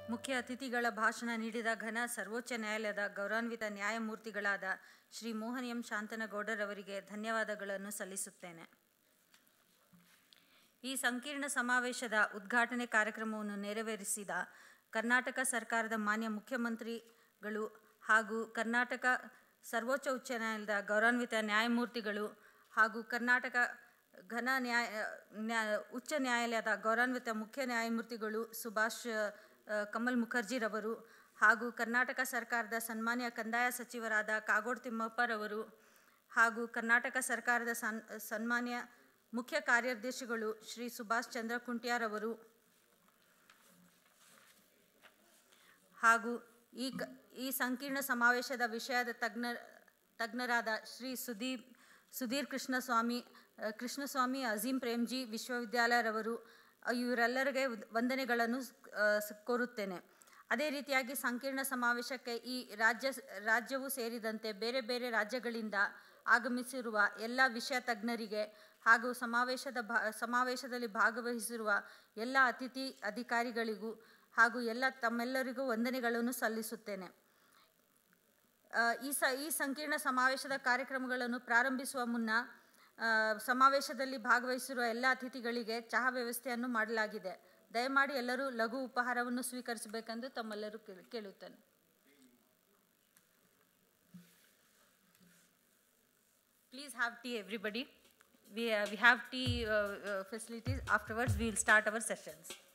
ಮುಖ್ಯ ಅತಿಥಿಗಳ ಭಾಷಣ ನೀಡಿದ ಘನ ಸರ್ವೋಚ್ಚ ನ್ಯಾಯಾಲಯದ ಗೌರವಾನ್ವಿತ ನ್ಯಾಯಮೂರ್ತಿಗಳಾದ ಶ್ರೀ ಮೋಹನ್ ಎಂ ಶಾಂತನಗೌಡರವರಿಗೆ ಧನ್ಯವಾದಗಳನ್ನು ಸಲ್ಲಿಸುತ್ತೇನೆ ಈ ಸಂಕೀರ್ಣ ಸಮಾವೇಶದ ಉದ್ಘಾಟನೆ ಕಾರ್ಯಕ್ರಮವನ್ನು ನೆರವೇರಿಸಿದ ಕರ್ನಾಟಕ ಸರ್ಕಾರದ ಮಾನ್ಯ ಮುಖ್ಯಮಂತ್ರಿಗಳು ಹಾಗೂ ಕರ್ನಾಟಕ ಸರ್ವೋಚ್ಚ ಉಚ್ಚ ನ್ಯಾಯಾಲಯದ ಗೌರವಾನ್ವಿತ ನ್ಯಾಯಮೂರ್ತಿಗಳು ಹಾಗೂ ಕರ್ನಾಟಕ ಘನ ನ್ಯಾಯ ನ್ಯಾಯ ಉಚ್ಚ ನ್ಯಾಯಾಲಯದ ಗೌರವಾನ್ವಿತ ಮುಖ್ಯ ನ್ಯಾಯಮೂರ್ತಿಗಳು ಸುಭಾಷ್ ಆ, ಕಮಲ್ ಮುಖರ್ಜಿರವರು ಹಾಗೂ ಕರ್ನಾಟಕ ಸರ್ಕಾರದ ಸನ್ಮಾನ್ಯ ಕಂದಾಯ ಸಚಿವರಾದ ಕಾಗೋಡು ತಿಮ್ಮಪ್ಪರವರು ಹಾಗೂ ಕರ್ನಾಟಕ ಸರ್ಕಾರದ ಸನ್ ಸನ್ಮಾನ್ಯ ಮುಖ್ಯ ಕಾರ್ಯದರ್ಶಿಗಳು ಶ್ರೀ ಸುಭಾಷ್ ಚಂದ್ರ ಕುಂಟ್ಯಾರವರು ಹಾಗೂ ಈ ಕ ಈ ಸಂಕೀರ್ಣ ಸಮಾವೇಶದ ವಿಷಯದ ತಜ್ಞ ತಜ್ಞರಾದ ಶ್ರೀ ಸುದೀಪ್ ಸುಧೀರ್ ಕೃಷ್ಣಸ್ವಾಮಿ ಆ, ಕೃಷ್ಣಸ್ವಾಮಿ ಅಜೀಂ ಪ್ರೇಮ್ಜಿ ವಿಶ್ವವಿದ್ಯಾಲಯರವರು ಆ, ಇವರೆಲ್ಲರಿಗೆ ವಂದ್- ವಂದನೆಗಳನ್ನು ಆ, ಸ್- ಕೋರುತ್ತೇನೆ ಅದೇ ರೀತಿಯಾಗಿ ಸಂಕೀರ್ಣ ಸಮಾವೇಶಕ್ಕೆ ಈ ರಾಜ್ಯ ರಾಜ್ಯವು ಸೇರಿದಂತೆ ಬೇರೆ ಬೇರೆ ರಾಜ್ಯಗಳಿಂದ ಆಗಮಿಸಿರುವ ಎಲ್ಲ ವಿಷಯ ತಜ್ಞರಿಗೆ ಹಾಗೂ ಸಮಾವೇಶದ ಭಾ ಸಮಾವೇಶದಲ್ಲಿ ಭಾಗವಹಿಸಿರುವ ಎಲ್ಲ ಅತಿಥಿ ಅಧಿಕಾರಿಗಳಿಗೂ ಹಾಗೂ ಎಲ್ಲ ತಮ್ಮೆಲ್ಲರಿಗೂ ವಂದನೆಗಳನ್ನು ಸಲ್ಲಿಸುತ್ತೇನೆ ಆ, ಈ ಸ ಈ ಸಂಕೀರ್ಣ ಸಮಾವೇಶದ ಕಾರ್ಯಕ್ರಮಗಳನ್ನು ಪ್ರಾರಂಭಿಸುವ ಮುನ್ನ ಆ, ಸಮಾವೇಶದಲ್ಲಿ ಭಾಗವಹಿಸಿರುವ ಎಲ್ಲ ಅತಿಥಿಗಳಿಗೆ ಚಹಾ ವ್ಯವಸ್ಥೆಯನ್ನು ಮಾಡಲಾಗಿದೆ ದಯಮಾಡಿ ಎಲ್ಲರೂ ಲಘು ಉಪಹಾರವನ್ನು ಸ್ವೀಕರಿಸಬೇಕೆಂದು ತಮ್ಮೆಲ್ಲರೂ ಕೇಳು- ಕೇಳುತ್ತೇನೆ Please have tea, everybody. We, uh, we have tea uh, uh, facilities. Afterwards, we will start our sessions.